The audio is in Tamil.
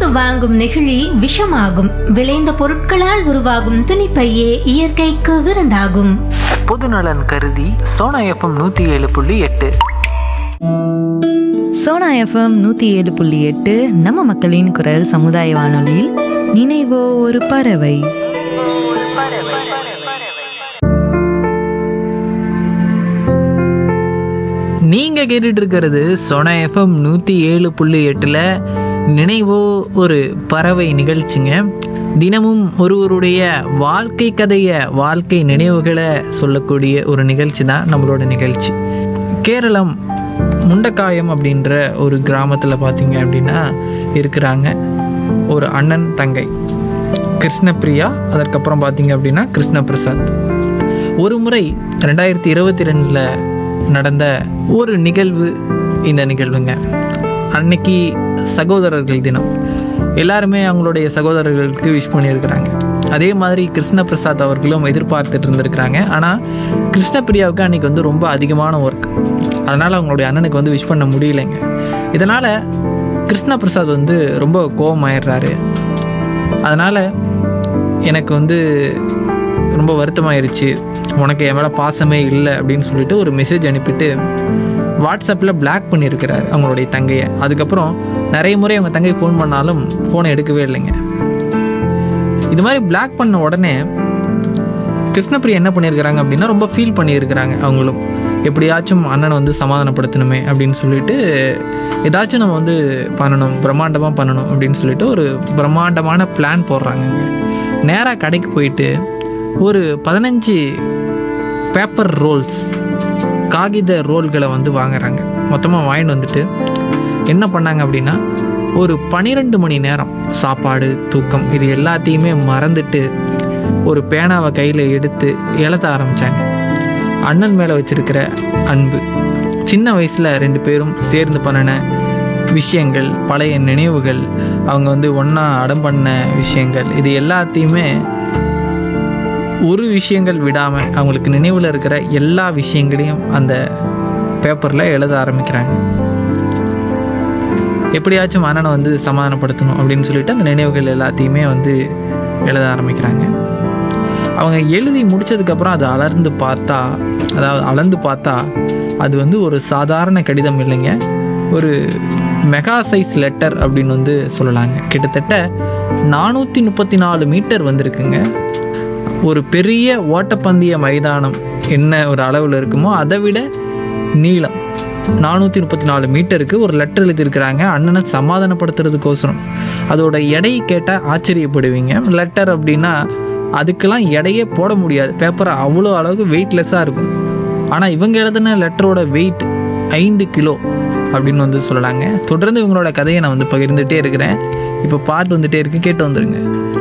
வாங்கும் நெகிழி விஷமாகும் விளைந்த பொருட்களால் உருவாகும் துணிப்பையே இயற்கைக்கு விருந்தாகும் பொதுநலன் கருதி சோனா எஃப்எம் நூற்றி ஏழு புள்ளி எட்டு சோனா எஃப்எம் நூற்றி ஏழு புள்ளி எட்டு நம்ம மக்களின் குரல் சமுதாய வானொலியில் நினைவோ ஒரு பறவை நீங்கள் கேட்டுட்டு இருக்கிறது சோனா எஃப்எம் நூற்றி ஏழு புள்ளி எட்டில் நினைவோ ஒரு பறவை நிகழ்ச்சிங்க தினமும் ஒருவருடைய வாழ்க்கை கதையை வாழ்க்கை நினைவுகளை சொல்லக்கூடிய ஒரு நிகழ்ச்சி தான் நம்மளோட நிகழ்ச்சி கேரளம் முண்டக்காயம் அப்படின்ற ஒரு கிராமத்தில் பார்த்தீங்க அப்படின்னா இருக்கிறாங்க ஒரு அண்ணன் தங்கை கிருஷ்ணபிரியா அதற்கப்புறம் பார்த்தீங்க அப்படின்னா கிருஷ்ணபிரசாத் ஒரு முறை ரெண்டாயிரத்தி இருபத்தி ரெண்டில் நடந்த ஒரு நிகழ்வு இந்த நிகழ்வுங்க அன்னைக்கு சகோதரர்கள் தினம் எல்லாருமே அவங்களுடைய சகோதரர்களுக்கு விஷ் பண்ணியிருக்கிறாங்க அதே மாதிரி கிருஷ்ண பிரசாத் அவர்களும் எதிர்பார்த்துட்டு இருந்திருக்கிறாங்க ஆனால் கிருஷ்ணபிரியாவுக்கு அன்னைக்கு வந்து ரொம்ப அதிகமான ஒர்க் அதனால் அவங்களுடைய அண்ணனுக்கு வந்து விஷ் பண்ண முடியலைங்க இதனால் கிருஷ்ண பிரசாத் வந்து ரொம்ப கோபமாயிடுறாரு அதனால் எனக்கு வந்து ரொம்ப வருத்தமாயிருச்சு உனக்கு என் மேலே பாசமே இல்லை அப்படின்னு சொல்லிட்டு ஒரு மெசேஜ் அனுப்பிட்டு வாட்ஸ்அப்பில் பிளாக் பண்ணியிருக்கிறார் அவங்களுடைய தங்கையை அதுக்கப்புறம் நிறைய முறை அவங்க தங்கை ஃபோன் பண்ணாலும் ஃபோனை எடுக்கவே இல்லைங்க இது மாதிரி பிளாக் பண்ண உடனே கிருஷ்ணபிரியா என்ன பண்ணியிருக்கிறாங்க அப்படின்னா ரொம்ப ஃபீல் பண்ணியிருக்கிறாங்க அவங்களும் எப்படியாச்சும் அண்ணனை வந்து சமாதானப்படுத்தணுமே அப்படின்னு சொல்லிட்டு ஏதாச்சும் நம்ம வந்து பண்ணணும் பிரம்மாண்டமாக பண்ணணும் அப்படின்னு சொல்லிட்டு ஒரு பிரம்மாண்டமான பிளான் போடுறாங்கங்க நேராக கடைக்கு போயிட்டு ஒரு பதினஞ்சு பேப்பர் ரோல்ஸ் காகித ரோல்களை வந்து வாங்குறாங்க மொத்தமாக வாங்கிட்டு வந்துட்டு என்ன பண்ணாங்க அப்படின்னா ஒரு பன்னிரெண்டு மணி நேரம் சாப்பாடு தூக்கம் இது எல்லாத்தையுமே மறந்துட்டு ஒரு பேனாவை கையில் எடுத்து எழுத ஆரம்பித்தாங்க அண்ணன் மேலே வச்சிருக்கிற அன்பு சின்ன வயசில் ரெண்டு பேரும் சேர்ந்து பண்ணின விஷயங்கள் பழைய நினைவுகள் அவங்க வந்து ஒன்றா அடம் பண்ண விஷயங்கள் இது எல்லாத்தையுமே ஒரு விஷயங்கள் விடாமல் அவங்களுக்கு நினைவில் இருக்கிற எல்லா விஷயங்களையும் அந்த பேப்பரில் எழுத ஆரம்பிக்கிறாங்க எப்படியாச்சும் அண்ணனை வந்து சமாதானப்படுத்தணும் அப்படின்னு சொல்லிட்டு அந்த நினைவுகள் எல்லாத்தையுமே வந்து எழுத ஆரம்பிக்கிறாங்க அவங்க எழுதி முடிச்சதுக்கப்புறம் அது அலர்ந்து பார்த்தா அதாவது அளந்து பார்த்தா அது வந்து ஒரு சாதாரண கடிதம் இல்லைங்க ஒரு மெகா சைஸ் லெட்டர் அப்படின்னு வந்து சொல்லலாங்க கிட்டத்தட்ட நானூற்றி முப்பத்தி நாலு மீட்டர் வந்திருக்குங்க ஒரு பெரிய ஓட்டப்பந்தய மைதானம் என்ன ஒரு அளவில் இருக்குமோ அதை விட நீளம் நானூற்றி முப்பத்தி நாலு மீட்டருக்கு ஒரு லெட்டர் எழுதியிருக்கிறாங்க அண்ணனை சமாதானப்படுத்துறதுக்கோசரம் அதோட எடையை கேட்டால் ஆச்சரியப்படுவீங்க லெட்டர் அப்படின்னா அதுக்கெல்லாம் எடையே போட முடியாது பேப்பர் அவ்வளோ அளவுக்கு வெயிட்லெஸ்ஸாக இருக்கும் ஆனால் இவங்க எழுதின லெட்டரோட வெயிட் ஐந்து கிலோ அப்படின்னு வந்து சொல்லலாங்க தொடர்ந்து இவங்களோட கதையை நான் வந்து பகிர்ந்துட்டே இருக்கிறேன் இப்போ பாட்டு வந்துட்டே இருக்கு கேட்டு வந்துருங்க